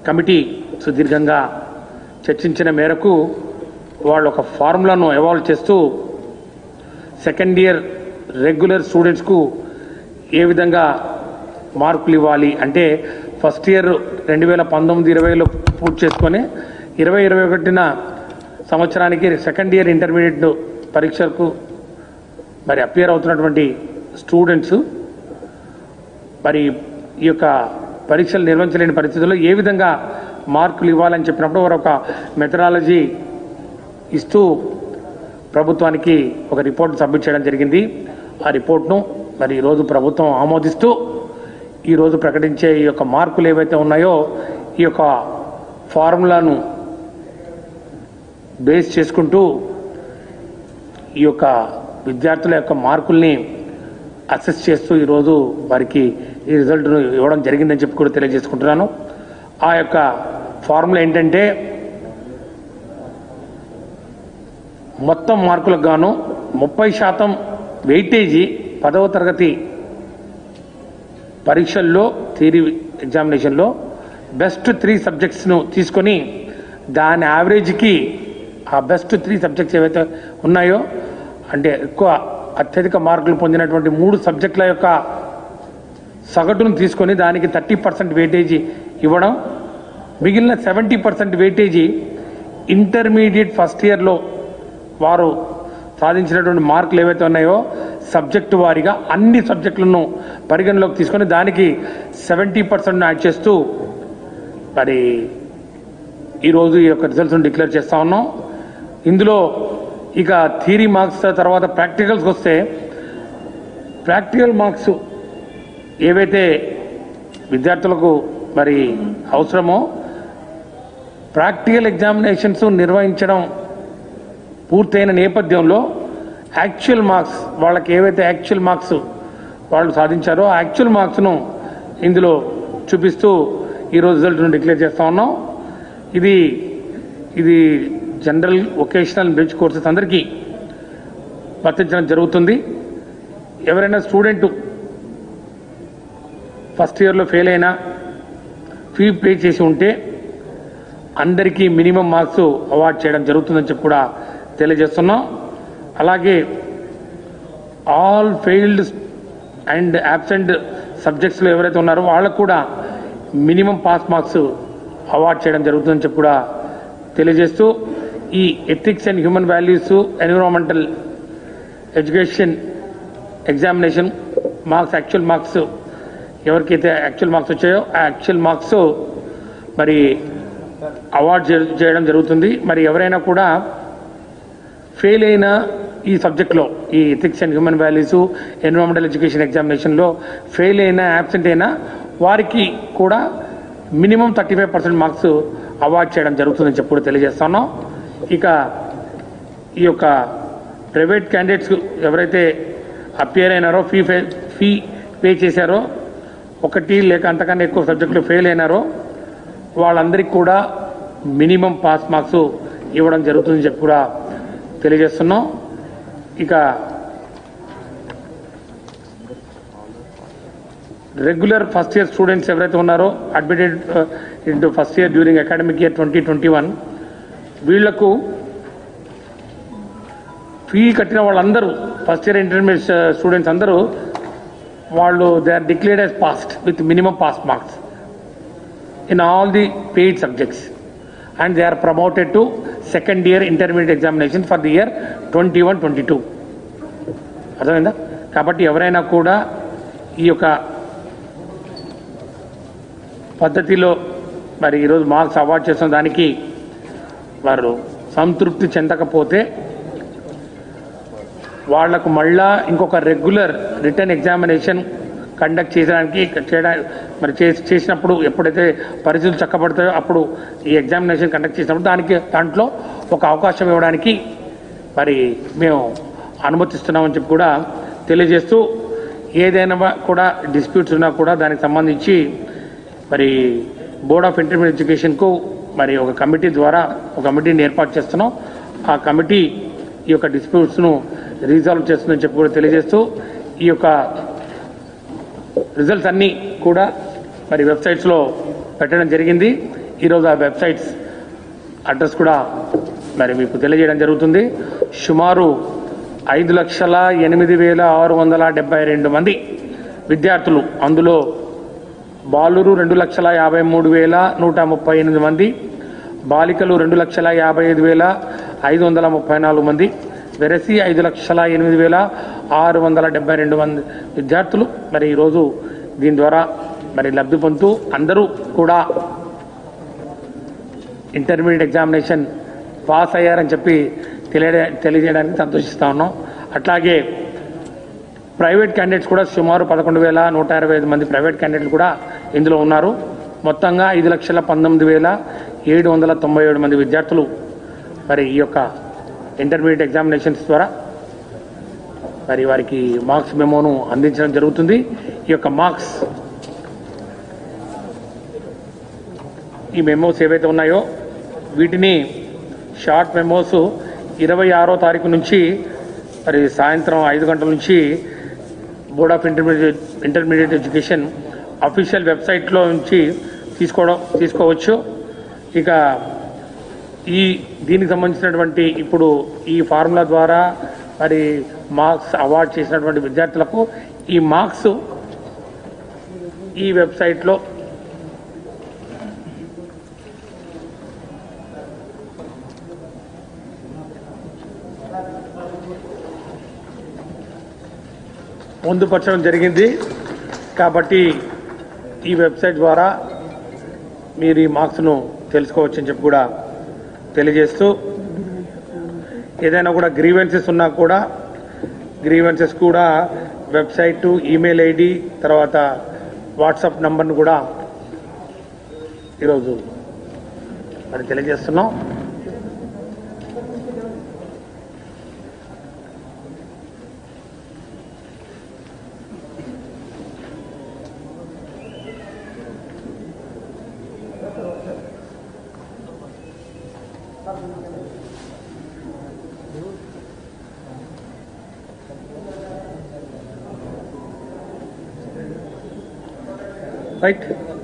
committee సుదీర్ఘంగా చర్చించిన మేరకు వాళ్ళు ఒక ఫార్ములాను ఎవాల్వ్ చేస్తూ సెకండ్ ఇయర్ రెగ్యులర్ స్టూడెంట్స్కు ఏ విధంగా మార్కులు ఇవ్వాలి అంటే ఫస్ట్ ఇయర్ రెండు వేల పంతొమ్మిది ఇరవైలో పూర్తి చేసుకొని ఇరవై ఇరవై ఒకటిన సంవత్సరానికి సెకండ్ ఇయర్ ఇంటర్మీడియట్ పరీక్షలకు మరి అపియర్ అవుతున్నటువంటి స్టూడెంట్స్ మరి ఈ యొక్క పరీక్షలు నిర్వహించలేని పరిస్థితుల్లో ఏ విధంగా మార్కులు ఇవ్వాలని చెప్పినప్పుడు వారు ఒక మెథడాలజీ ఇస్తూ ప్రభుత్వానికి ఒక రిపోర్ట్ సబ్మిట్ చేయడం జరిగింది ఆ రిపోర్ట్ను మరి ఈరోజు ప్రభుత్వం ఆమోదిస్తూ ఈరోజు ప్రకటించే ఈ యొక్క మార్కులు ఏవైతే ఉన్నాయో ఈ యొక్క ఫార్ములాను బేస్ చేసుకుంటూ ఈ యొక్క విద్యార్థుల యొక్క మార్కుల్ని అసెస్ చేస్తూ ఈరోజు వారికి ఈ రిజల్ట్ను ఇవ్వడం జరిగిందని చెప్పి కూడా తెలియజేసుకుంటున్నాను ఆ యొక్క ఫార్ములా ఏంటంటే మొత్తం మార్కులకు గాను ముప్పై శాతం వెయిటేజీ పదవ తరగతి పరీక్షల్లో థియరీ ఎగ్జామినేషన్లో బెస్ట్ త్రీ సబ్జెక్ట్స్ను తీసుకొని దాని యావరేజ్కి ఆ బెస్ట్ త్రీ సబ్జెక్ట్స్ ఏవైతే ఉన్నాయో అంటే ఎక్కువ అత్యధిక మార్కులు పొందినటువంటి మూడు సబ్జెక్టుల యొక్క సగటును తీసుకొని దానికి థర్టీ పర్సెంట్ వెయిటేజీ ఇవ్వడం మిగిలిన seventy percent weightage intermediate first ఇయర్లో వారు సాధించినటువంటి మార్కులు ఏవైతే ఉన్నాయో సబ్జెక్టు వారీగా అన్ని సబ్జెక్టులను పరిగణలోకి తీసుకొని దానికి సెవెంటీ పర్సెంట్ యాడ్ చేస్తూ మరి ఈరోజు ఈ యొక్క రిజల్ట్స్ను డిక్లేర్ చేస్తా ఉన్నాం ఇందులో ఇక థియరీ మార్క్స్ తర్వాత ప్రాక్టికల్స్కి వస్తే ప్రాక్టికల్ మార్క్స్ ఏవైతే విద్యార్థులకు మరి అవసరమో ప్రాక్టికల్ ఎగ్జామినేషన్స్ నిర్వహించడం పూర్తయిన నేపథ్యంలో యాక్చువల్ మార్క్స్ వాళ్ళకి ఏవైతే యాక్చువల్ మార్క్స్ వాళ్ళు సాధించారో ఆ యాక్చువల్ మార్క్స్ను ఇందులో చూపిస్తూ ఈరోజు రిజల్ట్ను డిక్లేర్ చేస్తా ఉన్నాం ఇది ఇది జనరల్ వొకేషనల్ బ్రిడ్జ్ కోర్సెస్ అందరికీ వర్తించడం జరుగుతుంది ఎవరైనా స్టూడెంట్ ఫస్ట్ ఇయర్లో ఫెయిల్ అయినా ఫీ పే చేసి ఉంటే అందరికీ మినిమం మార్క్స్ అవార్డ్ చేయడం జరుగుతుందని చెప్పి కూడా తెలియజేస్తున్నాం అలాగే ఆల్ ఫెయిల్డ్ అండ్ యాబ్సెంట్ సబ్జెక్ట్స్లో ఎవరైతే ఉన్నారో వాళ్ళకు కూడా మినిమం పాస్ మార్క్స్ అవార్డ్ చేయడం జరుగుతుందని చెప్పి కూడా తెలియజేస్తూ ఈ ethics and human values environmental education examination marks actual marks ఎవరికైతే యాక్చువల్ మార్క్స్ వచ్చాయో ఆ యాక్చువల్ మార్క్స్ మరి అవార్డ్ చే- చేయడం జరుగుతుంది మరి ఎవరైనా కూడా ఫెయిల్ అయిన ఈ సబ్జెక్ట్లో ఈ ethics and human values environmental education ఎగ్జామినేషన్లో ఫెయిల్ అయినా యాబ్సెంట్ అయినా వారికి కూడా minimum thirty five percent marks award చేయడం జరుగుతుందని చెప్పి కూడా తెలియజేస్తున్నాం ఇక ఈ యొక్క ప్రైవేట్ క్యాండిడేట్స్ ఎవరైతే అపియర్ అయినారో ఫీ ఫే ఫీ పే చేశారో ఒకటి లేక అంతకన్నా ఎక్కువ సబ్జెక్టులు ఫెయిల్ అయినారో వాళ్ళందరికీ కూడా మినిమం పాస్ మార్క్స్ ఇవ్వడం జరుగుతుందని చెప్పి కూడా తెలియజేస్తున్నాం ఇక రెగ్యులర్ ఫస్ట్ ఇయర్ స్టూడెంట్స్ ఎవరైతే ఉన్నారో admitted into first year during academic year twenty twenty one వీళ్లకు ఫీ కట్టిన వాళ్ళందరూ ఫస్ట్ ఇయర్ ఇంటర్మీడియట్ స్టూడెంట్స్ అందరూ వాళ్ళు they are declared as passed with minimum pass marks in all the paid subjects and they are promoted to second year intermediate examination for the year 21 22 అర్థమైందా కాబట్టి ఎవరైనా కూడా ఈ యొక్క పద్ధతిలో మరి ఈరోజు మార్క్స్ అవార్డ్ చేసిన దానికి వారు సంతృప్తి చెందకపోతే వాళ్లకు మళ్ళా ఇంకొక రెగ్యులర్ రిటర్న్ ఎగ్జామినేషన్ కండక్ట్ చేయడానికి చేయడా మరి చేసి చేసినప్పుడు ఎప్పుడైతే పరిస్థితులు చక్కబడతాయో అప్పుడు ఈ ఎగ్జామినేషన్ కండక్ట్ చేసినప్పుడు దానికి దాంట్లో ఒక అవకాశం ఇవ్వడానికి మరి మేము అనుమతిస్తున్నామని చెప్పి కూడా తెలియజేస్తూ ఏదైనా కూడా డిస్ప్యూట్స్ ఉన్నా కూడా దానికి సంబంధించి మరి బోర్డ్ ఆఫ్ ఇంటర్మీడియట్ ఎడ్యుకేషన్కు మరి ఒక కమిటీ ద్వారా ఒక కమిటీని ఏర్పాటు చేస్తున్నాం ఆ కమిటీ ఈ యొక్క డిస్ప్యూట్స్ను రీసాల్వ్ చేస్తుందని చెప్పి కూడా తెలియజేస్తూ ఈ యొక్క రిజల్ట్స్ అన్నీ కూడా మరి వెబ్సైట్స్లో పెట్టడం జరిగింది ఈరోజు ఆ వెబ్సైట్స్ అడ్రస్ కూడా మరి మీకు తెలియజేయడం జరుగుతుంది సుమారు ఐదు లక్షల ఎనిమిది వేల ఆరు వందల డెబ్బై రెండు మంది విద్యార్థులు అందులో బాలురు రెండు లక్షల యాభై మూడు వేల నూట ముప్పై ఎనిమిది మంది బాలికలు రెండు లక్షల యాభై ఐదు వేల ఐదు వందల ముప్పై నాలుగు మంది వెరసి ఐదు లక్షల ఎనిమిది వేల ఆరు వందల డెబ్బై రెండు మంది విద్యార్థులు మరి ఈరోజు దీని ద్వారా మరి లబ్ధి పొందుతూ అందరూ కూడా ఇంటర్మీడియట్ ఎగ్జామినేషన్ పాస్ అయ్యారని చెప్పి తెలియ తెలియజేయడానికి సంతోషిస్తా ఉన్నాం అట్లాగే ప్రైవేట్ క్యాండిడేట్స్ కూడా సుమారు పదకొండు వేల నూట ఇరవై ఐదు మంది ప్రైవేట్ క్యాండిడేట్లు కూడా ఇందులో ఉన్నారు మొత్తంగా ఐదు లక్షల పంతొమ్మిది వేల ఏడు వందల తొంభై ఏడు మంది విద్యార్థులు మరి ఈ యొక్క ఇంటర్మీడియట్ ఎగ్జామినేషన్స్ ద్వారా మరి వారికి మార్క్స్ మెమోను అందించడం జరుగుతుంది ఈ యొక్క మార్క్స్ ఈ మెమోస్ ఏవైతే ఉన్నాయో వీటిని షార్ట్ మెమోస్ ఇరవై ఆరో తారీఖు నుంచి మరి సాయంత్రం ఐదు గంటల నుంచి board of intermediate intermediate education official వెబ్సైట్లో నుంచి తీసుకోవడం తీసుకోవచ్చు ఇక ఈ దీనికి సంబంధించినటువంటి ఇప్పుడు ఈ ఫార్ములా ద్వారా మరి మార్క్స్ అవార్డ్ చేసినటువంటి విద్యార్థులకు ఈ మార్క్స్ ఈ వెబ్సైట్లో పొందుపరచడం జరిగింది కాబట్టి ఈ వెబ్సైట్ ద్వారా మీరు ఈ మార్క్స్ను తెలుసుకోవచ్చని చెప్పి కూడా తెలియజేస్తూ ఏదైనా కూడా గ్రీవెన్సెస్ ఉన్నా కూడా గ్రీవెన్సెస్ కూడా వెబ్సైటు ఈమెయిల్ ఐడి తర్వాత వాట్సాప్ నంబర్ను కూడా ఈరోజు మరి తెలియజేస్తున్నాం రైట్